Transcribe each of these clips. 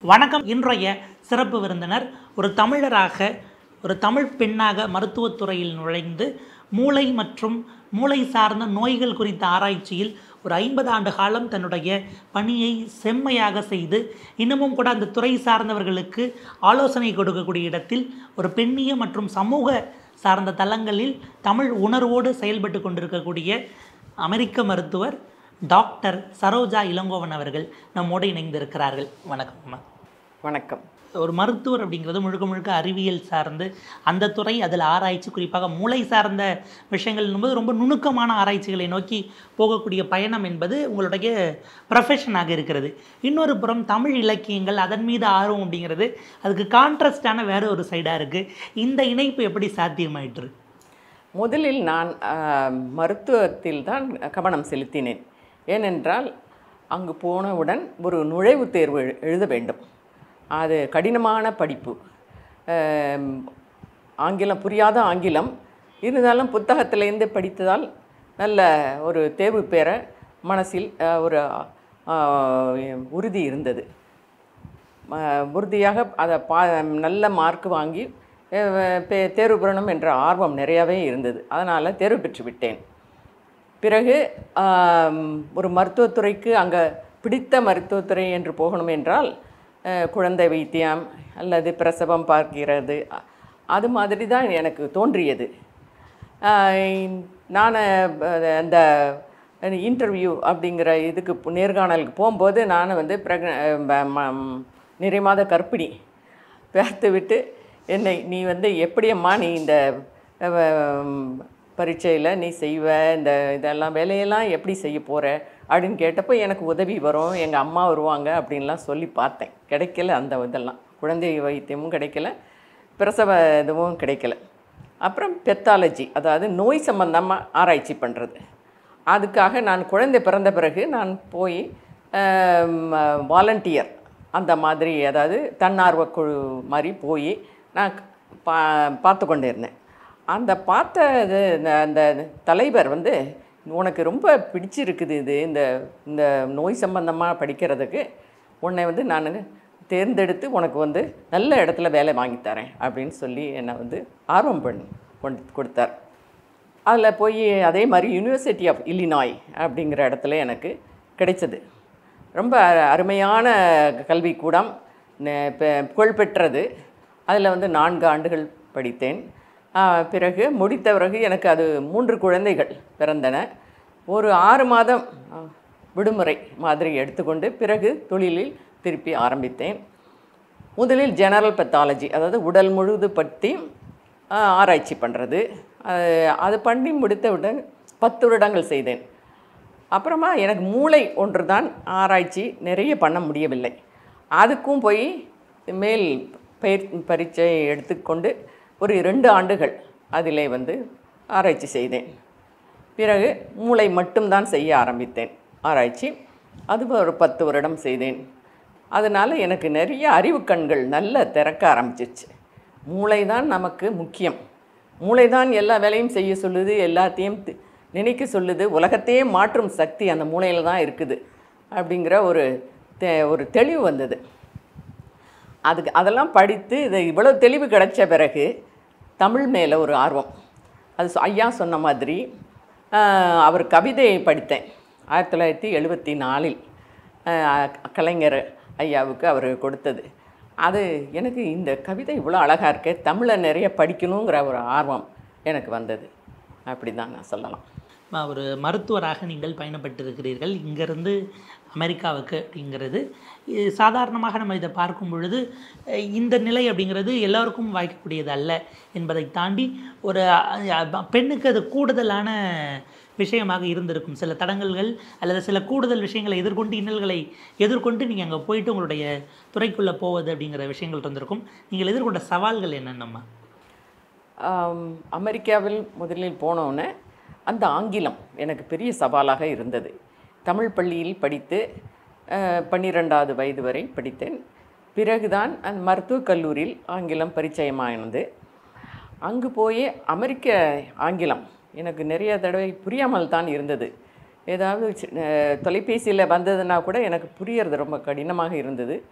வணக்கம் இன்றைய சிறப்பு விருந்தினர் ஒரு தமிழராக ஒரு தமிழ் பெண்ணாக மருத்துவத்துறையில் நுழைந்து மூளை மற்றும் மூளை சார்ந்த நோய்கள் குறித்த ஆராய்ச்சியில் ஒரு ஐம்பது ஆண்டு காலம் தன்னுடைய பணியை செம்மையாக செய்து இன்னமும் கூட அந்த துறை சார்ந்தவர்களுக்கு ஆலோசனை கொடுக்கக்கூடிய இடத்தில் ஒரு பெண்ணிய மற்றும் சமூக சார்ந்த தளங்களில் தமிழ் உணர்வோடு செயல்பட்டு கொண்டிருக்கக்கூடிய அமெரிக்க மருத்துவர் டாக்டர் சரோஜா இளங்கோவன் அவர்கள் நம்மோடு இணைந்திருக்கிறார்கள் வணக்கம் அம்மா வணக்கம் ஒரு மருத்துவர் அப்படிங்கிறது முழுக்க முழுக்க அறிவியல் சார்ந்து அந்த துறை அதில் ஆராய்ச்சி குறிப்பாக மூளை சார்ந்த விஷயங்கள் என்பது ரொம்ப நுணுக்கமான ஆராய்ச்சிகளை நோக்கி போகக்கூடிய பயணம் என்பது உங்களுடைய ப்ரொஃபஷனாக இருக்கிறது இன்னொரு புறம் தமிழ் இலக்கியங்கள் அதன் மீது ஆர்வம் அப்படிங்கிறது அதுக்கு கான்ட்ராஸ்டான வேற ஒரு சைடாக இருக்குது இந்த இணைப்பு எப்படி சாத்தியமாயிற்று முதலில் நான் ஆஹ், மருத்துவத்தில் தான் கவனம் செலுத்தினேன் ஏனென்றால் அங்கு போனவுடன் ஒரு நுழைவுத் தேர்வு எழு- எழுத வேண்டும் அது கடினமான படிப்பு ஆம், ஆங்கிலம் புரியாத ஆங்கிலம் இருந்தாலும் புத்தகத்திலேருந்து படித்ததால் நல்ல ஒரு தேர்வு பெற மனசில் ஆஹ், ஒரு ஆஹ், உறுதி இருந்தது ம- உறுதியாக அதை பா நல்ல மார்க் வாங்கி அஹ், பே- தேர்வு பெறணும் என்ற ஆர்வம் நிறையாவே இருந்தது அதனால் தேர்வு பெற்று விட்டேன் பிறகு ஆம், ஒரு மருத்துவத்துறைக்கு அங்கே பிடித்த மருத்துவத்துறை என்று போகணும் என்றால் அஹ், குழந்தை வைத்தியம் அல்லது பிரசவம் பார்க்கிறது அ- அது மாதிரி தான் எனக்கு தோன்றியது ஆஹ், நான் அஹ், அந்த இன்டர்வியூ அப்படிங்கிற இதுக்கு போ- நேர்காணலுக்கு போகும்போது நான் வந்து பிரக நிறைமாத கர்ப்பிணி பார்த்து விட்டு என்னை நீ வந்து எப்படியம்மா நீ இந்த பரீட்சையில் நீ செய்வ இந்த இதெல்லாம் வேலையெல்லாம் எப்படி செய்ய போகிற அப்படின்னு கேட்டப்போ எனக்கு உதவி வரும் எங்கள் அம்மா வருவாங்க அப்படின்லாம் சொல்லி பார்த்தேன் கிடைக்கல அந்த இதெல்லாம் குழந்தை வைத்தியமும் கிடைக்கல பிரசவ இதுவும் கிடைக்கல அப்புறம் பெத்தாலஜி அதாவது நோய் சம்பந்தமாக ஆராய்ச்சி பண்ணுறது அதுக்காக நான் குழந்தை பிறந்த பிறகு நான் போய் வாலண்டியர் அந்த மாதிரி அதாவது தன்னார்வ குழு மாதிரி போய் நான் பா பார்த்து கொண்டு இருந்தேன் அந்த பார்த்த இது இந்த- அந்த தலைவர் வந்து உனக்கு ரொம்ப பிடிச்சிருக்குது இது இந்த இந்த நோய் சம்பந்தமாக படிக்கிறதுக்கு உன்னை வந்து நான் தேர்ந்தெடுத்து உனக்கு வந்து நல்ல இடத்துல வேலை வாங்கி தரேன் அப்படின்னு சொல்லி என்னை வந்து ஆர்வம் பண்ணி கொண்டு கொடுத்தார் அதில் போய் அதே மாதிரி யூனிவர்சிட்டி ஆஃப் இல்லினாய் அப்படிங்கிற இடத்துல எனக்கு கிடைச்சது ரொம்ப அ- அருமையான கல்விக்கூடம் நெ- பெ- புகழ்பெற்றது அதில் வந்து நான்கு ஆண்டுகள் படித்தேன் ஆ, பிறகு முடித்த பிறகு எனக்கு அது மூன்று குழந்தைகள் பிறந்தன ஒரு ஆறு மாதம் ஆ, விடுமுறை மாதிரி எடுத்துக்கொண்டு பிறகு தொழிலில் திருப்பி ஆரம்பித்தேன் முதலில் ஜெனரல் பெத்தாலஜி அதாவது உடல் முழுது பற்றி ஆ, ஆராய்ச்சி பண்ணுறது அது பண்ணி முடித்தவுடன் பத்து வருடங்கள் செய்தேன் அப்புறமா எனக்கு மூளை ஒன்று தான் ஆராய்ச்சி நிறைய பண்ண முடியவில்லை அதுக்கும் போய் மேல் பயிர் பரீட்சை எடுத்துக்கொண்டு ஒரு ரெண்டு ஆண்டுகள் அதிலே வந்து ஆராய்ச்சி செய்தேன் பிறகு மூளை மட்டும்தான் செய்ய ஆரம்பித்தேன் ஆராய்ச்சி அது ஒரு பத்து வருடம் செய்தேன் அதனால் எனக்கு நிறைய அறிவு கண்கள் நல்ல திறக்க ஆரம்பிச்சிச்சு மூளை தான் நமக்கு முக்கியம் மூளை தான் எல்லா வேலையும் செய்ய சொல்லுது எல்லாத்தையும் தி- நினைக்க சொல்லுது உலகத்தையே மாற்றும் சக்தி அந்த மூளையில் தான் இருக்குது அப்படிங்கிற ஒரு தெ ஒரு தெளிவு வந்தது அதுக்கு அதெல்லாம் படித்து இது இவ்வளோ தெளிவு கிடைச்ச பிறகு தமிழ் மேலே ஒரு ஆர்வம் அது சொ- ஐயா சொன்ன மாதிரி ஆஹ், அவர் கவிதையை படித்தேன் ஆயிரத்தி தொள்ளாயிரத்தி எழுபத்தி நாலில் கலைஞர் ஐயாவுக்கு அவர் கொடுத்தது அது எனக்கு இந்த கவிதை இவ்வளோ அழகாக இருக்கே தமிழை நிறைய படிக்கணுங்கிற ஒரு ஆர்வம் எனக்கு வந்தது அப்படி தான் நான் சொல்லலாம் அம்மா, ஒரு மருத்துவராக நீங்கள் பயணப்பட்டிருக்கிறீர்கள் இங்கிருந்து அமெரிக்காவுக்கு அப்படிங்கிறது இது சாதாரணமாக நம்ம இதை பார்க்கும் பொழுது அஹ், இந்த நிலை அப்படிங்கிறது எல்லோருக்கும் வாய்க்கக்கூடியது அல்ல என்பதை தாண்டி ஒரு அஹ், பெண்ணுக்கு அது கூடுதலான விஷயமாக இருந்திருக்கும் சில தடங்கல்கள் அல்லது சில கூடுதல் விஷயங்களை எதிர்கொண்டு இன்னல்களை எதிர்கொண்டு நீங்கள் அங்கே போயிட்டு உங்களுடைய துறைக்குள்ளே போவது அப்படிங்கிற விஷயங்கள் இருந்திருக்கும் நீங்கள் எதிர்கொண்ட சவால்கள் என்னென்னம்மா ஆம், அமெரிக்காவில் முதலில் போனோன்னே அந்த ஆங்கிலம் எனக்கு பெரிய சவாலாக இருந்தது தமிழ் பள்ளியில் படித்து அஹ், பன்னிரெண்டாவது வயது வரை படித்தேன் பிறகுதான் அந்த மருத்துவக் கல்லூரியில் ஆங்கிலம் பரிச்சயமானது அங்கு போய் அமெரிக்க ஆங்கிலம் எனக்கு நிறைய தடவை புரியாமல் தான் இருந்தது ஏதாவது தொலைபேசியில் வந்ததுன்னா கூட எனக்கு புரியறது ரொம்ப கடினமாக இருந்தது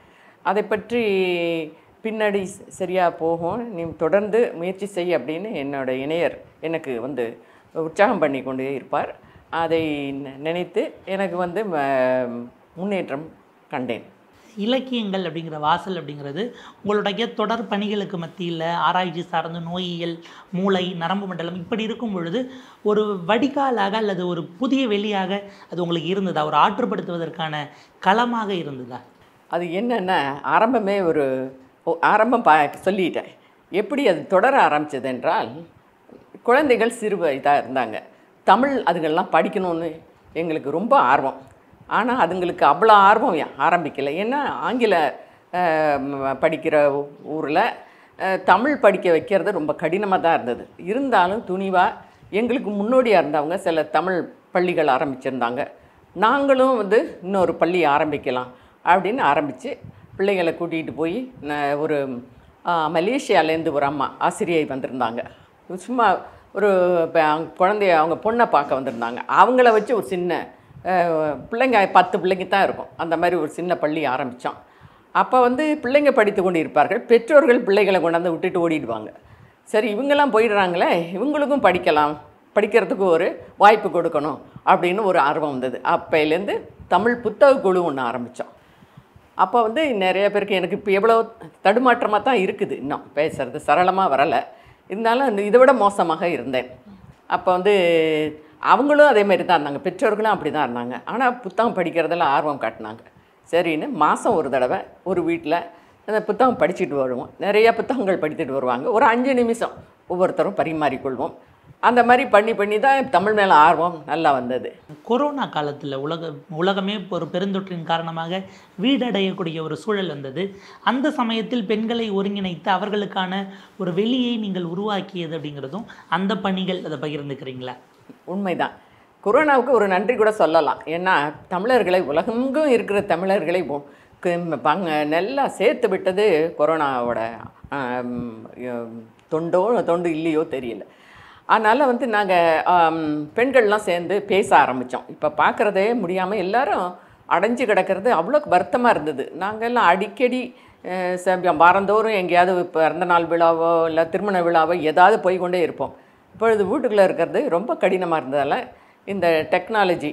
அதை பற்றி பின்னாடி சரியாக போகும் நீ தொடர்ந்து முயற்சி செய் அப்படின்னு என்னோட இணையர் எனக்கு வந்து உற்சாகம் பண்ணி கொண்டே இருப்பார் அதை நி- நினைத்து எனக்கு வந்து ம- முன்னேற்றம் கண்டேன் இலக்கியங்கள் அப்படிங்கிற வாசல் அப்படிங்கிறது உங்களுடைய தொடர் பணிகளுக்கு மத்தியில் ஆராய்ச்சி சார்ந்த நோயியல் மூளை நரம்பு மண்டலம் இப்படி இருக்கும் பொழுது ஒரு வடிகாலாக அல்லது ஒரு புதிய வெளியாக அது உங்களுக்கு இருந்ததா ஒரு ஆற்றுப்படுத்துவதற்கான களமாக இருந்ததா அது என்னென்னா ஆரம்பமே ஒரு ஓ, ஆரம்பம் பா சொல்லிட்டேன் எப்படி அது தொடர ஆரம்பிச்சது என்றால் குழந்தைகள் சிறு இதாக இருந்தாங்க தமிழ் அதுங்கெல்லாம் படிக்கணும்னு எங்களுக்கு ரொம்ப ஆர்வம் ஆனால் அதுங்களுக்கு அவ்வளோ ஆர்வம் யா- ஆரம்பிக்கலை ஏன்னா ஆங்கில அஹ், ம- படிக்கிற ஊரில் தமிழ் படிக்க வைக்கிறது ரொம்ப கடினமாக தான் இருந்தது இருந்தாலும் துணிவாக எங்களுக்கு முன்னோடியாக இருந்தவங்க சில தமிழ் பள்ளிகள் ஆரம்பிச்சிருந்தாங்க நாங்களும் வந்து இன்னொரு பள்ளி ஆரம்பிக்கலாம் அப்படின்னு ஆரம்பித்து பிள்ளைகளை கூட்டிகிட்டு போய் நான் ஒரு ஆ, மலேசியாலேருந்து ஒரு அம்மா ஆசிரியை வந்திருந்தாங்க சும்மா ஒரு இப்போ அவங்க குழந்தைய அவங்க பொண்ணை பார்க்க வந்திருந்தாங்க அவங்கள வச்சு ஒரு சின்ன அஹ், பிள்ளைங்க பத்து பிள்ளைங்க தான் இருக்கும் அந்த மாதிரி ஒரு சின்ன பள்ளி ஆரம்பித்தோம் அப்போ வந்து பிள்ளைங்க படித்து கொண்டு இருப்பார்கள் பெற்றோர்கள் பிள்ளைகளை கொண்டாந்து விட்டுட்டு ஓடிடுவாங்க சரி இவங்கெல்லாம் போயிடுறாங்களே இவங்களுக்கும் படிக்கலாம் படிக்கிறதுக்கு ஒரு வாய்ப்பு கொடுக்கணும் அப்படின்னு ஒரு ஆர்வம் வந்தது அப்போலேருந்து தமிழ் புத்தக குழு ஒன்று ஆரம்பித்தோம் அப்போ வந்து நிறைய பேருக்கு எனக்கு இப்போ எவ்வளோ தடுமாற்றமாக தான் இருக்குது இன்னும் பேசுறது சரளமாக வரலை இருந்தாலும் அந்த இதை விட மோசமாக இருந்தேன் அப்போ வந்து அவங்களும் அதே மாதிரி தான் இருந்தாங்க பெற்றோர்களும் அப்படி தான் இருந்தாங்க ஆனால் புத்தகம் படிக்கிறதுல ஆர்வம் காட்டினாங்க சரின்னு மாதம் ஒரு தடவை ஒரு வீட்டில் அந்த புத்தகம் படிச்சுட்டு வருவோம் நிறைய புத்தகங்கள் படித்துட்டு வருவாங்க ஒரு அஞ்சு நிமிஷம் ஒவ்வொருத்தரும் பரிமாறிக்கொள்வோம் அந்த மாதிரி பண்ணி பண்ணி தான் தமிழ் மேலே ஆர்வம் நல்லா வந்தது கொரோனா காலத்தில் உலக உலகமே ஒரு பெருந்தொற்றின் காரணமாக வீடடையக்கூடிய ஒரு சூழல் வந்தது அந்த சமயத்தில் பெண்களை ஒருங்கிணைத்து அவர்களுக்கான ஒரு வெளியை நீங்கள் உருவாக்கியது அப்படிங்கிறதும் அந்த பணிகள் அதை பகிர்ந்துக்கிறீங்களா உண்மைதான் கொரோனாவுக்கு ஒரு நன்றி கூட சொல்லலாம் ஏன்னா தமிழர்களை உலகெங்கும் இருக்கிற தமிழர்களை ஒ- கு- பங்க நல்லா சேர்த்து விட்டது கொரோனாவோட ஆம், ம், தொண்டோ தொண்டு இல்லையோ தெரியல அதனால் வந்து நாங்கள் பெண்கள்லாம் சேர்ந்து பேச ஆரம்பித்தோம் இப்போ பார்க்குறதே முடியாமல் எல்லாரும் அடைஞ்சு கிடக்கிறது அவ்வளோ வருத்தமாக இருந்தது நாங்கள்லாம் அடிக்கடி அஹ், ச- வாரந்தோறும் எங்கேயாவது பிறந்த நாள் விழாவோ இல்லை திருமண விழாவோ ஏதாவது போய் கொண்டே இருப்போம் இப்பொழுது வீட்டுக்குள்ளே இருக்கிறது ரொம்ப கடினமாக இருந்ததால் இந்த டெக்னாலஜி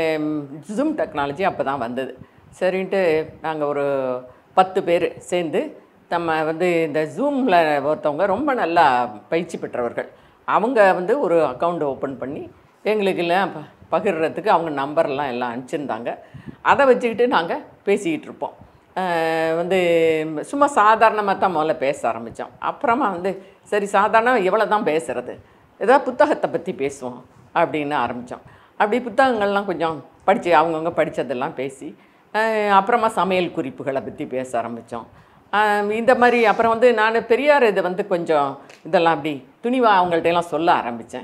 ஜூம் டெக்னாலஜி அப்போ தான் வந்தது சரின்ட்டு நாங்கள் ஒரு பத்து பேர் சேர்ந்து நம்ம வந்து இந்த ஜூமில் ஒருத்தவங்க ரொம்ப நல்லா பயிற்சி பெற்றவர்கள் அவங்க வந்து ஒரு அக்கௌண்ட் ஓப்பன் பண்ணி எங்களுக்கெல்லாம் ப- பகிர்றதுக்கு அவங்க நம்பர்லாம் எல்லாம் அனுப்பிச்சிருந்தாங்க அதை வச்சுக்கிட்டு நாங்கள் பேசிக்கிட்டு இருப்போம் அஹ் வந்து சும்மா சாதாரணமாக தான் முதல்ல பேச ஆரம்பித்தோம் அப்புறமா வந்து சரி சாதாரண எவ்வளோ தான் பேசுகிறது ஏதாவது புத்தகத்தை பற்றி பேசுவோம் அப்படின்னு ஆரம்பித்தோம் அப்படி புத்தகங்கள்லாம் கொஞ்சம் படித்து அவங்கவுங்க படித்ததெல்லாம் பேசி அஹ் அப்புறமா சமையல் குறிப்புகளை பற்றி பேச ஆரம்பித்தோம் இந்த மாதிரி அப்புறம் வந்து நான் பெரியார் இதை வந்து கொஞ்சம் இதெல்லாம் அப்படி துணிவாக அவங்கள்ட்ட எல்லாம் சொல்ல ஆரம்பித்தேன்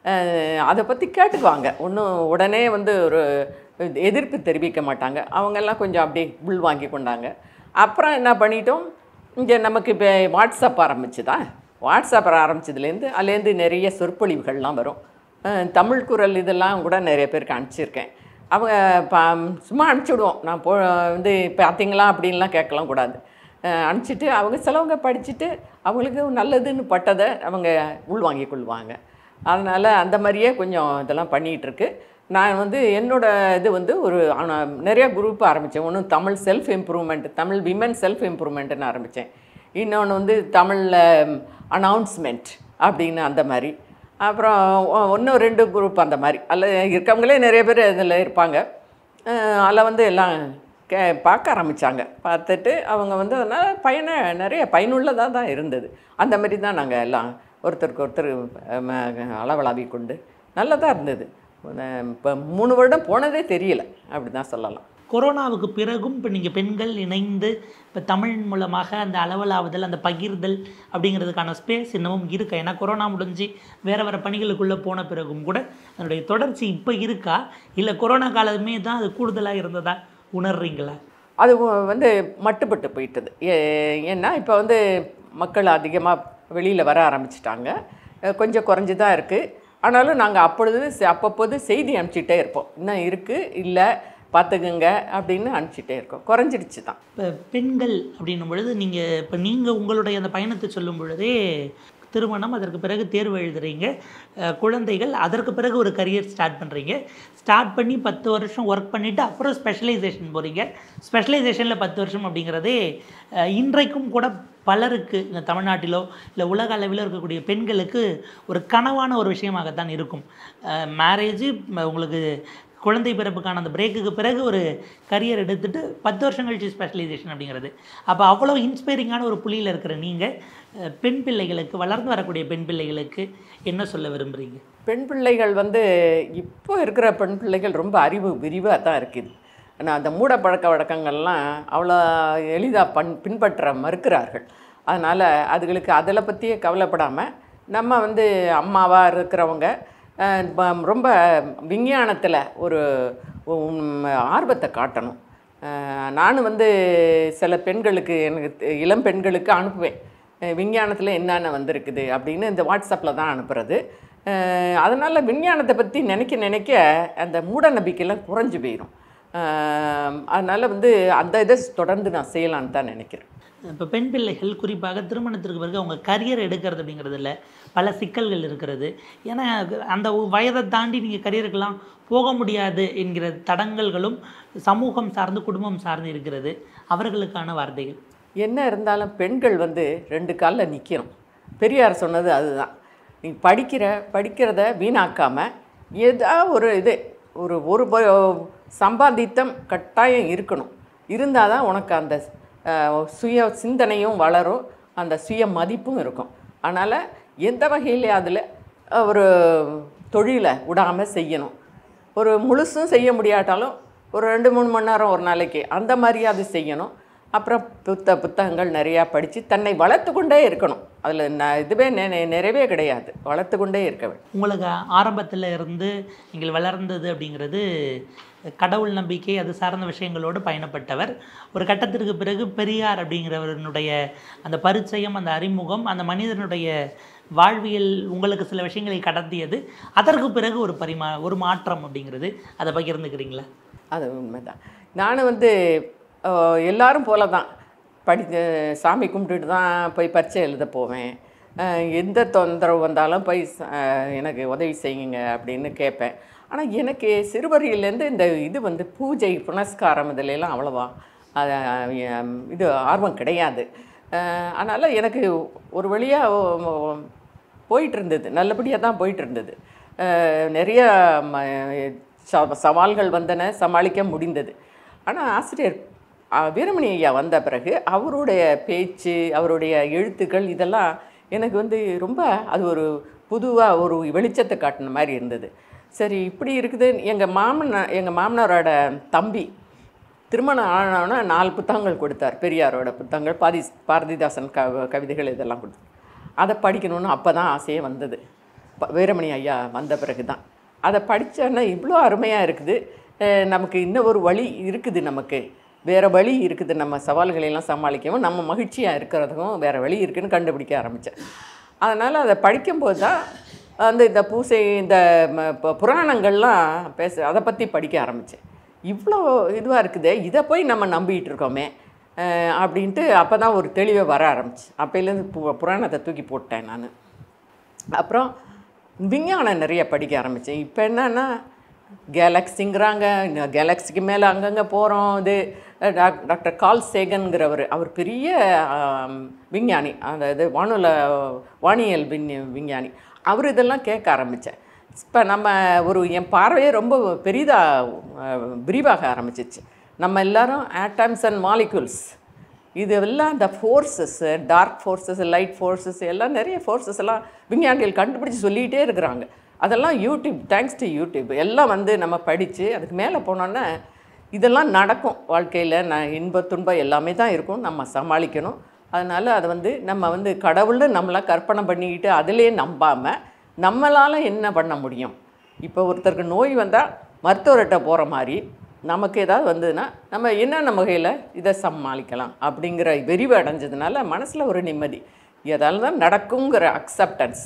அதை பற்றி கேட்டுக்குவாங்க ஒன்றும் உடனே வந்து ஒரு எதிர்ப்பு தெரிவிக்க மாட்டாங்க அவங்கெல்லாம் கொஞ்சம் அப்படியே உள் வாங்கி கொண்டாங்க அப்புறம் என்ன பண்ணிட்டோம் இங்கே நமக்கு இப்போ வாட்ஸ்அப் ஆரம்பிச்சுதா வாட்ஸ்அப் ஆரம்பிச்சதுலேருந்து அதுலேருந்து நிறைய சொற்பொழிவுகள்லாம் வரும் அஹ் தமிழ் குரல் இதெல்லாம் கூட நிறைய பேருக்கு அனுப்பிச்சிருக்கேன் அவங்க பா சும்மா அனுப்பிச்சி விடுவோம் நான் போ வந்து பார்த்தீங்களா அப்படின்லாம் கேட்கலாம் கூடாது அஹ் அனுப்பிச்சிட்டு அவங்க சிலவங்க படிச்சுட்டு அவங்களுக்கு நல்லதுன்னு பட்டதை அவங்க உள்வாங்கிக் கொள்வாங்க அதனால் அந்த மாதிரியே கொஞ்சம் இதெல்லாம் பண்ணிகிட்டு இருக்கு நான் வந்து என்னோட இது வந்து ஒரு ஆனா, நிறைய குரூப் ஆரம்பித்தேன் ஒன்று Tamil self improvement Tamil women self இம்ப்ரூவ்மெண்ட்னு ஆரம்பித்தேன் இன்னொன்று வந்து தமிழில் அனௌன்ஸ்மெண்ட் அப்படின்னு அந்த மாதிரி அப்புறம் ஒன்று ரெண்டு குரூப் அந்த மாதிரி அதில் இருக்கவங்களே நிறைய பேர் இதில் இருப்பாங்க அதில் வந்து எல்லாம் கே பார்க்க ஆரம்பித்தாங்க பார்த்துட்டு அவங்க வந்து அதனால் பயன நிறைய பயனுள்ளதாக தான் இருந்தது அந்த மாதிரி தான் நாங்கள் எல்லாம் ஒருத்தருக்கு ஒருத்தர் ம- அளவளாவி கொண்டு நல்லதாக இருந்தது இப்போ மூணு வருடம் போனதே தெரியல அப்படி தான் சொல்லலாம் கொரோனாவுக்கு பிறகும் இப்போ நீங்கள் பெண்கள் இணைந்து இப்போ தமிழ் மூலமாக அந்த அளவலாவுதல் அந்த பகிர்தல் அப்படிங்கிறதுக்கான ஸ்பேஸ் இன்னமும் இருக்கு ஏன்னா கொரோனா முடிஞ்சு வேறு வேறு பணிகளுக்குள்ளே போன பிறகும் கூட அதனுடைய தொடர்ச்சி இப்போ இருக்கா இல்லை கொரோனா காலமே தான் அது கூடுதலாக இருந்ததா உணர்றீங்களா அது வ- வந்து மட்டுப்பட்டு போயிட்டது ஏ- ஏன்னா இப்போ வந்து மக்கள் அதிகமாக வெளியில் வர ஆரம்பிச்சிட்டாங்க அஹ் கொஞ்சம் குறைஞ்சி தான் இருக்குது ஆனாலும் நாங்கள் அப்பொழுது செ- அப்பப்போது செய்தி அனுப்பிச்சிட்டே இருப்போம் இன்னும் இருக்குது இல்லை பார்த்துக்குங்க அப்படின்னு அனுப்பிச்சிட்டே இருக்கோம் குறைஞ்சிடுச்சு தான் இப்போ பெண்கள் அப்படின்னும் பொழுது நீங்கள் இப்போ நீங்கள் உங்களுடைய அந்த பயணத்தை சொல்லும் பொழுதே திருமணம் அதற்கு பிறகு தேர்வு எழுதுறீங்க அஹ், குழந்தைகள் அதற்கு பிறகு ஒரு கரியர் ஸ்டார்ட் பண்ணுறீங்க ஸ்டார்ட் பண்ணி பத்து வருஷம் ஒர்க் பண்ணிவிட்டு அப்புறம் ஸ்பெஷலைசேஷன் போகிறீங்க ஸ்பெஷலைசேஷனில் பத்து வருஷம் அப்படிங்கிறதே அஹ், இன்றைக்கும் கூட பலருக்கு இந்த தமிழ்நாட்டிலோ இல்லை உலக அளவில் இருக்கக்கூடிய பெண்களுக்கு ஒரு கனவான ஒரு விஷயமாகத்தான் இருக்கும் மேரேஜ் உங்களுக்கு குழந்தை பிறப்புக்கான அந்த பிரேக்குக்கு பிறகு ஒரு கரியர் எடுத்துட்டு பத்து வருஷம் கழிச்சு ஸ்பெஷலைசேஷன் அப்படிங்கிறது அப்போ அவ்வளோ இன்ஸ்பைரிங்கான ஒரு புள்ளியில் இருக்கிற நீங்கள் பெண் பிள்ளைகளுக்கு வளர்ந்து வரக்கூடிய பெண் பிள்ளைகளுக்கு என்ன சொல்ல விரும்புகிறீங்க பெண் பிள்ளைகள் வந்து இப்போ இருக்கிற பெண் பிள்ளைகள் ரொம்ப அறிவு விரிவாக தான் இருக்குது ஆனால் அந்த மூட பழக்க வழக்கங்கள்லாம் அவ்வளோ எளிதாக பண் பின்பற்ற மறுக்கிறார்கள் அதனால் அதுகளுக்கு அதில் பற்றியே கவலைப்படாமல் நம்ம வந்து அம்மாவாக இருக்கிறவங்க அஹ், ப- ரொம்ப விஞ்ஞானத்தில் ஒரு உம், ஆர்வத்தை காட்டணும் அஹ், நானும் வந்து சில பெண்களுக்கு எனக்கு தெ- இளம் பெண்களுக்கு அனுப்புவேன் அஹ், விஞ்ஞானத்தில் என்னென்ன வந்திருக்குது அப்படின்னு இந்த வாட்ஸ்அப்பில் தான் அனுப்புறது அதனால் விஞ்ஞானத்தை பற்றி நினைக்க நினைக்க அந்த மூட நம்பிக்கையெல்லாம் குறைஞ்சு போயிடும் அதனால் வந்து அந்த இதை தொடர்ந்து நான் செய்யலான்னு தான் நினைக்கிறேன் இப்போ பெண் பிள்ளைகள் குறிப்பாக திருமணத்திற்கு பிறகு அவங்க கரியர் எடுக்கிறது அப்படிங்கிறதுல பல சிக்கல்கள் இருக்கிறது ஏன்னா அந்த வயதை தாண்டி நீங்கள் கரியருக்கெல்லாம் போக முடியாது என்கிற தடங்கல்களும் சமூகம் சார்ந்து குடும்பம் சார்ந்து இருக்கிறது அவர்களுக்கான வார்த்தைகள் என்ன இருந்தாலும் பெண்கள் வந்து ரெண்டு காலில் நிற்கணும் பெரியார் சொன்னது அதுதான் நீ படிக்கிற படிக்கிறத வீணாக்காமல் ஏதா ஒரு இது ஒரு ஒரு ப- சம்பாதித்தம் கட்டாயம் இருக்கணும் இருந்தால் தான் உனக்கு அந்த அஹ், சுய சிந்தனையும் வளரும் அந்த சுய மதிப்பும் இருக்கும் அதனால் எந்த வகையில் அதில் ஒரு தொழிலை விடாமல் செய்யணும் ஒரு முழுசும் செய்ய முடியாட்டாலும் ஒரு ரெண்டு மூணு மணி நேரம் ஒரு நாளைக்கு அந்த மாதிரி அது செய்யணும் அப்புறம் புத்த புத்தகங்கள் நிறையா படித்து தன்னை வளர்த்து கொண்டே இருக்கணும் அதில் ந இதுவே நெ நெ- நிறைவே கிடையாது வளர்த்து கொண்டே இருக்க வேண்டும் உங்களுக்கு ஆரம்பத்தில் இருந்து நீங்கள் வளர்ந்தது அப்படிங்கிறது கடவுள் நம்பிக்கை அது சார்ந்த விஷயங்களோடு பயணப்பட்டவர் ஒரு கட்டத்திற்கு பிறகு பெரியார் அப்படிங்கிறவருடைய அந்த பரிச்சயம் அந்த அறிமுகம் அந்த மனிதனுடைய வாழ்வியல் உங்களுக்கு சில விஷயங்களை கடத்தியது அதற்கு பிறகு ஒரு பரிமா ஒரு மாற்றம் அப்படிங்கிறது அதை பகிர்ந்துக்கிறீங்களா அது உண்மைதான் நான் வந்து அஹ், எல்லாரும் போல தான் படி அஹ், சாமி கும்பிட்டுட்டு தான் போய் பரீட்சை எழுத போவேன் அஹ், எந்த தொந்தரவு வந்தாலும் போய் ச- அஹ், எனக்கு உதவி செய்யுங்க அப்படின்னு கேட்பேன் ஆனால் எனக்கு சிறுவரியிலேருந்து இந்த இது வந்து பூஜை புனஸ்காரம் இதுலெல்லாம் அவ்வளவா அது, அஹ், இது ஆர்வம் கிடையாது அதனால் எனக்கு ஒரு வழியாக போயிட்டு இருந்தது நல்லபடியாக தான் போயிட்டு இருந்தது அஹ் நிறைய ம- ச- சவால்கள் வந்தன சமாளிக்க முடிந்தது ஆனால் ஆசிரியர் அஹ், வீரமணி ஐயா வந்த பிறகு அவருடைய பேச்சு அவருடைய எழுத்துக்கள் இதெல்லாம் எனக்கு வந்து ரொம்ப அது ஒரு புதுவாக ஒரு வெளிச்சத்தை காட்டின மாதிரி இருந்தது சரி இப்படி இருக்குது எங்கள் மாமனார் எங்கள் மாமனாரோட தம்பி திருமணம் ஆனோன்னா நாலு புத்தகங்கள் கொடுத்தார் பெரியாரோட புத்தகங்கள் பாதி பாரதிதாசன் க கவிதைகள் இதெல்லாம் கொடுத்தார் அதை படிக்கணும்னு அப்போ தான் ஆசையே வந்தது ப- வீரமணி ஐயா வந்த பிறகு தான் அதை படித்தோன்னா இவ்வளோ அருமையாக இருக்குது அஹ் நமக்கு இன்னும் ஒரு வழி இருக்குது நமக்கு வேறு வழி இருக்குது நம்ம சவால்களை எல்லாம் சமாளிக்கவும் நம்ம மகிழ்ச்சியாக இருக்கிறதுக்கும் வேறு வழி இருக்குன்னு கண்டுபிடிக்க ஆரம்பித்தேன் அதனால் அதை படிக்கும்போது தான் அந்த இந்த பூசை இந்த ம- ப- புராணங்கள்லாம் பேச அதை பற்றி படிக்க ஆரம்பித்தேன் இவ்வளோ இதுவாக இருக்குதே இதை போய் நம்ம நம்பிக்கிட்டு இருக்கோமே அஹ் அப்படின்ட்டு அப்போ தான் ஒரு தெளிவே வர ஆரம்பிச்சு அப்போலேருந்து பு புராணத்தை தூக்கி போட்டேன் நான் அப்புறம் விஞ்ஞானம் நிறைய படிக்க ஆரம்பித்தேன் இப்போ என்னன்னா கேலக்ஸிங்கிறாங்க கேலக்ஸிக்கு மேலே அங்கங்கே போகிறோம் இது அஹ், டாக் டாக்டர் கால் சேகன்கிறவர் அவர் பெரிய ஆம், விஞ்ஞானி அந்த இது வானுல வானியல் விஞ்ஞ விஞ்ஞானி அவர் இதெல்லாம் கேட்க ஆரம்பித்தேன் இப்போ நம்ம ஒரு என் பார்வையே ரொம்ப பெரிதாக விரிவாக ஆரம்பிச்சிச்சு நம்ம எல்லாரும் ஆட்டம்ஸ் அண்ட் மாலிகுல்ஸ் இது எல்லாம் இந்த forces dark forces light forces எல்லாம் நிறைய ஃபோர்ஸஸ் எல்லாம் விஞ்ஞானிகள் கண்டுபிடிச்சு சொல்லிகிட்டே இருக்கிறாங்க அதெல்லாம் யூடியூப் தேங்க்ஸ் டு யூடியூப் எல்லாம் வந்து நம்ம படித்து அதுக்கு மேலே போனோன்னா இதெல்லாம் நடக்கும் வாழ்க்கையில் நான் இன்ப துன்பம் எல்லாமே தான் இருக்கும் நம்ம சமாளிக்கணும் அதனால் அதை வந்து நம்ம வந்து கடவுள்னு நம்மளாம் கற்பனை பண்ணிக்கிட்டு அதிலே நம்பாமல் நம்மளால் என்ன பண்ண முடியும் இப்போ ஒருத்தருக்கு நோய் வந்தால் மருத்துவர்கிட்ட போகிற மாதிரி நமக்கு ஏதாவது வந்ததுன்னா நம்ம என்னென்ன வகையில் இதை சமாளிக்கலாம் அப்படிங்கிற விரிவு அடைஞ்சதுனால மனசில் ஒரு நிம்மதி எதால தான் நடக்குங்கிற அக்செப்டன்ஸ்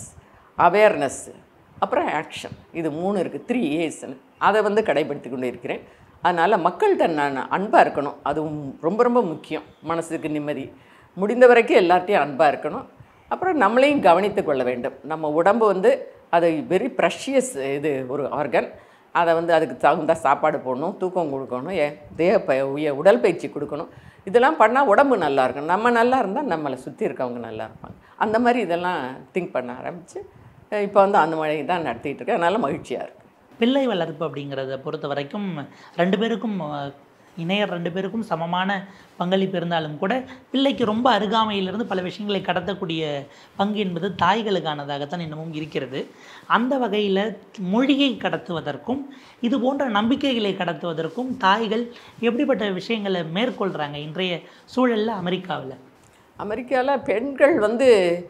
அவேர்னஸ் அப்புறம் ஆக்ஷன் இது மூணு இருக்குது த்ரீ ஏஸ்ன்னு அதை வந்து கடைபிடித்து கொண்டு இருக்கிறேன் அதனால் மக்கள்கிட்ட நான் அன்பாக இருக்கணும் அதுவும் ரொம்ப ரொம்ப முக்கியம் மனசுக்கு நிம்மதி முடிந்த வரைக்கும் எல்லார்ட்டையும் அன்பாக இருக்கணும் அப்புறம் நம்மளையும் கவனித்து கொள்ள வேண்டும் நம்ம உடம்பு வந்து அது வெரி ப்ரஷியஸ் இது ஒரு ஆர்கன் அதை வந்து அதுக்கு தகுந்த சாப்பாடு போடணும் தூக்கம் கொடுக்கணும் ஏ தேக ப உய உடற்பயிற்சி கொடுக்கணும் இதெல்லாம் பண்ணால் உடம்பு நல்லா இருக்கும் நம்ம நல்லா இருந்தால் நம்மளை சுற்றி இருக்கவங்க நல்லா இருப்பாங்க அந்த மாதிரி இதெல்லாம் திங்க் பண்ண ஆரம்பித்து இப்போ வந்து அந்த மாதிரி தான் நடத்திட்டு இருக்கேன் அதனால் மகிழ்ச்சியாக இருக்குது பிள்ளை வளர்ப்பு அப்படிங்கிறத பொறுத்த வரைக்கும் ரெண்டு பேருக்கும் அஹ், இணையர் ரெண்டு பேருக்கும் சமமான பங்களிப்பு இருந்தாலும் கூட பிள்ளைக்கு ரொம்ப அருகாமையிலிருந்து பல விஷயங்களை கடத்தக்கூடிய பங்கு என்பது தாய்களுக்கானதாகத்தான் இன்னமும் இருக்கிறது அந்த வகையில் மொழியை கடத்துவதற்கும் இது போன்ற நம்பிக்கைகளை கடத்துவதற்கும் தாய்கள் எப்படிப்பட்ட விஷயங்களை மேற்கொள்கிறாங்க இன்றைய சூழலில் அமெரிக்காவில் அமெரிக்காவில் பெண்கள் வந்து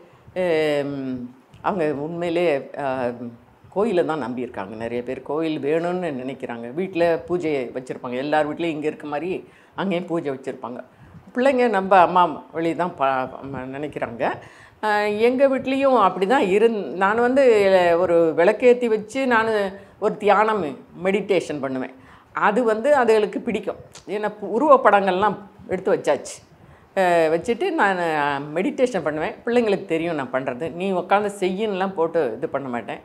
ஹம், அவங்க உண்மையிலே கோயிலை தான் நம்பியிருக்காங்க நிறைய பேர் கோயில் வேணும்னு நினைக்கிறாங்க வீட்டில் பூஜை வச்சுருப்பாங்க எல்லார் வீட்லேயும் இங்கே இருக்க மாதிரி அங்கேயும் பூஜை வச்சுருப்பாங்க பிள்ளைங்க நம்ம அம்மா வழி தான் ப ம- நினைக்கிறாங்க எங்கள் வீட்லேயும் அப்படி தான் இருந் நான் வந்து ஒரு விளக்கேற்றி வச்சு நான் ஒரு தியானம் மெடிடேஷன் பண்ணுவேன் அது வந்து அதுகளுக்கு பிடிக்கும் ஏன்னா உருவப்படங்கள்லாம் எடுத்து வச்சாச்சு அஹ் வச்சுட்டு நான் மெடிடேஷன் பண்ணுவேன் பிள்ளைங்களுக்கு தெரியும் நான் பண்ணுறது நீ உட்காந்து செய்யின்லாம் போட்டு இது பண்ண மாட்டேன்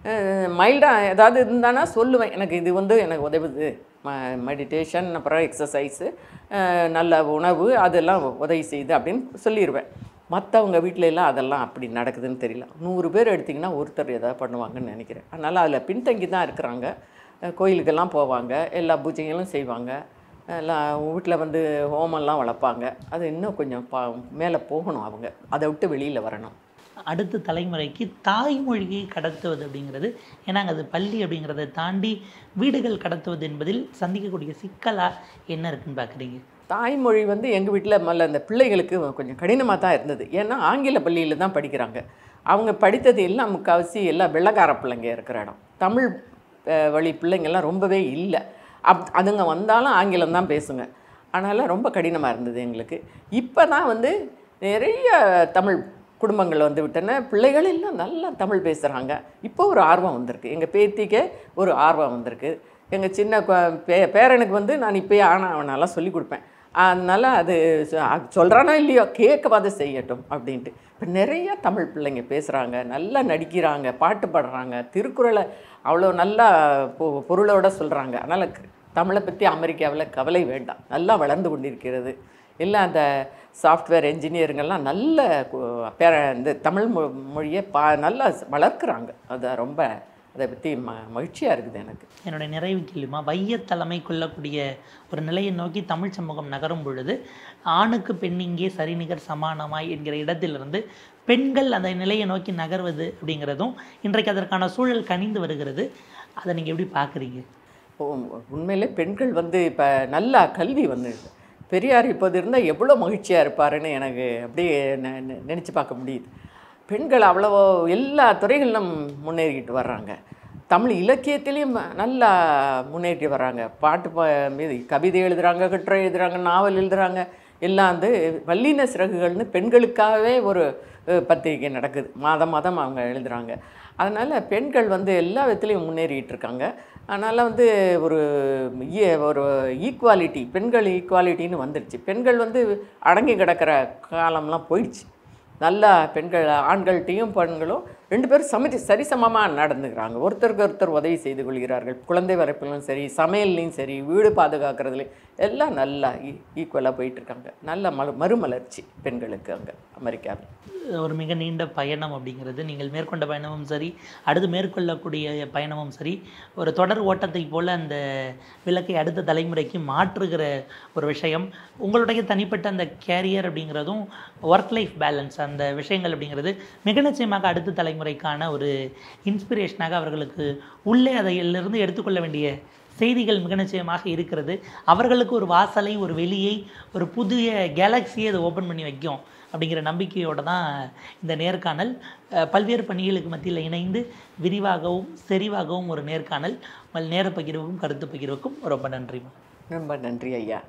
மைல்டாக ஏதாவது இருந்தானா சொல்லுவேன் எனக்கு இது வந்து எனக்கு உதவுது மெடிடேஷன் அப்புறம் எக்ஸசைஸு நல்ல உணவு அதெல்லாம் உதவி செய்யுது அப்படின்னு சொல்லிடுவேன் மற்றவங்க வீட்ல எல்லாம் அதெல்லாம் அப்படி நடக்குதுன்னு தெரியல நூறு பேர் எடுத்திங்கன்னா ஒருத்தர் எதாவது பண்ணுவாங்கன்னு நினைக்கிறேன் அதனால் அதில் பின்தங்கி தான் இருக்கிறாங்க அஹ் கோயிலுக்கெல்லாம் போவாங்க எல்லா பூஜைகளும் செய்வாங்க எல்லாம் வீட்டில் வந்து ஹோமம்லாம் வளர்ப்பாங்க அது இன்னும் கொஞ்சம் பா மேலே போகணும் அவங்க அதை விட்டு வெளியில் வரணும் அடுத்த தலைமுறைக்கு தாய்மொழியை கடத்துவது அப்படிங்கிறது ஏன்னா அது பள்ளி அப்படிங்கிறத தாண்டி வீடுகள் கடத்துவது என்பதில் சந்திக்கக்கூடிய சிக்கலாக என்ன இருக்குன்னு பார்க்குறீங்க தாய்மொழி வந்து எங்கள் வீட்டில் முதல்ல இந்த பிள்ளைகளுக்கு கொஞ்சம் கடினமாக தான் இருந்தது ஏன்னா ஆங்கில பள்ளியில் தான் படிக்கிறாங்க அவங்க படித்தது எல்லாம் முக்கால்வாசி எல்லாம் வெள்ளக்கார பிள்ளைங்க இருக்கிற இடம் தமிழ் அஹ், வழி பிள்ளைங்கள்லாம் ரொம்பவே இல்லை அப் அதுங்க வந்தாலும் ஆங்கிலம் தான் பேசுங்க அதனால் ரொம்ப கடினமாக இருந்தது எங்களுக்கு இப்போ தான் வந்து நிறைய தமிழ் குடும்பங்கள் வந்து விட்டன பிள்ளைகள் எல்லாம் நல்லா தமிழ் பேசுகிறாங்க இப்போ ஒரு ஆர்வம் வந்திருக்கு எங்கள் பேத்திக்கே ஒரு ஆர்வம் வந்திருக்கு எங்கள் சின்ன கொ- பே பேரனுக்கு வந்து நான் இப்போயே ஆனா அவனெல்லாம் சொல்லி கொடுப்பேன் அதனால் அது சொல்கிறானோ இல்லையோ கேட்கவாது செய்யட்டும் அப்படின்ட்டு இப்போ நிறைய தமிழ் பிள்ளைங்க பேசுகிறாங்க நல்லா நடிக்கிறாங்க பாட்டு பாடுறாங்க திருக்குறளை அவ்வளோ நல்லா பொ பொருளோட சொல்கிறாங்க அதனால் தமிழை பற்றி அமெரிக்காவில் கவலை வேண்டாம் நல்லா வளர்ந்து கொண்டிருக்கிறது எல்லாம் அந்த சாஃப்ட்வேர் என்ஜினியருங்கெல்லாம் நல்ல கு- பேர இந்த தமிழ் மொ- மொழியை பா நல்லா வளர்க்குறாங்க அது ரொம்ப அதை பற்றி ம மகிழ்ச்சியாக இருக்குது எனக்கு என்னுடைய நிறைவு கேள்விமா வையத் தலைமை கொள்ளக்கூடிய ஒரு நிலையை நோக்கி தமிழ் சமூகம் நகரும் பொழுது ஆணுக்கு பெண்ணிங்கே சரிநிகர் சமானமாய் என்கிற இடத்திலிருந்து பெண்கள் அந்த நிலையை நோக்கி நகர்வது அப்படிங்கிறதும் இன்றைக்கு அதற்கான சூழல் கனிந்து வருகிறது அதை நீங்கள் எப்படி பார்க்குறீங்க உ- உண்மையிலே பெண்கள் வந்து இப்போ நல்லா கல்வி வந்து பெரியார் இப்போது இருந்தால் எவ்வளோ மகிழ்ச்சியாக இருப்பாருன்னு எனக்கு அப்படியே நினச்சி பார்க்க முடியுது பெண்கள் அவ்வளவோ எல்லா துறைகளிலும் முன்னேறிக்கிட்டு வர்றாங்க தமிழ் இலக்கியத்திலையும் நல்லா முன்னேறி வர்றாங்க பாட்டு பா மீது கவிதை எழுதுகிறாங்க கட்டுரை எழுதுகிறாங்க நாவல் எழுதுகிறாங்க எல்லாம் வந்து வல்லின சிறகுகள்னு பெண்களுக்காகவே ஒரு அஹ், பத்திரிகை நடக்குது மாதம் மாதம் அவங்க எழுதுகிறாங்க அதனால் பெண்கள் வந்து எல்லா விதத்துலேயும் முன்னேறிட்டு இருக்காங்க அதனால் வந்து ஒரு ஈ- ஒரு ஈக்குவாலிட்டி பெண்கள் ஈக்குவாலிட்டின்னு வந்துடுச்சு பெண்கள் வந்து அடங்கி கிடக்கிற காலம்லாம் போயிடுச்சு நல்லா பெண்கள் ஆண்கள்கிட்டையும் பெண்களும் ரெண்டு பேரும் சமதி சரிசமமாக நடந்துக்கிறாங்க ஒருத்தருக்கு ஒருத்தர் உதவி செய்து கொள்கிறார்கள் குழந்தை வளர்ப்பிலும் சரி சமையல்லையும் சரி வீடு பாதுகாக்கிறதுலையும் எல்லாம் நல்லா ஈக்குவலாக போயிட்டுருக்காங்க நல்ல மறு மறுமலர்ச்சி பெண்களுக்கு அங்கே அமெரிக்காவில் ஒரு மிக நீண்ட பயணம் அப்படிங்கிறது நீங்கள் மேற்கொண்ட பயணமும் சரி அடுத்து மேற்கொள்ளக்கூடிய பயணமும் சரி ஒரு தொடர் ஓட்டத்தை போல அந்த விளக்கை அடுத்த தலைமுறைக்கு மாற்றுகிற ஒரு விஷயம் உங்களுடைய தனிப்பட்ட அந்த கேரியர் அப்படிங்கிறதும் ஒர்க் லைஃப் பேலன்ஸ் அந்த விஷயங்கள் அப்படிங்கிறது மிக நிச்சயமாக அடுத்த தலைமுறைக்கான ஒரு இன்ஸ்பிரேஷனாக அவர்களுக்கு உள்ளே அதிலிருந்து எடுத்துக்கொள்ள வேண்டிய செய்திகள் மிக நிச்சயமாக இருக்கிறது அவர்களுக்கு ஒரு வாசலை ஒரு வெளியை ஒரு புதிய கேலக்ஸியை அது ஓப்பன் பண்ணி வைக்கும் அப்படிங்கிற நம்பிக்கையோடு தான் இந்த நேர்காணல் அஹ், பல்வேறு பணிகளுக்கு மத்தியில் இணைந்து விரிவாகவும் செறிவாகவும் ஒரு நேர்காணல் உங்கள் நேர பகிர்வுக்கும் கருத்து பகிர்வுக்கும் ரொம்ப நன்றிமா ரொம்ப நன்றி ஐயா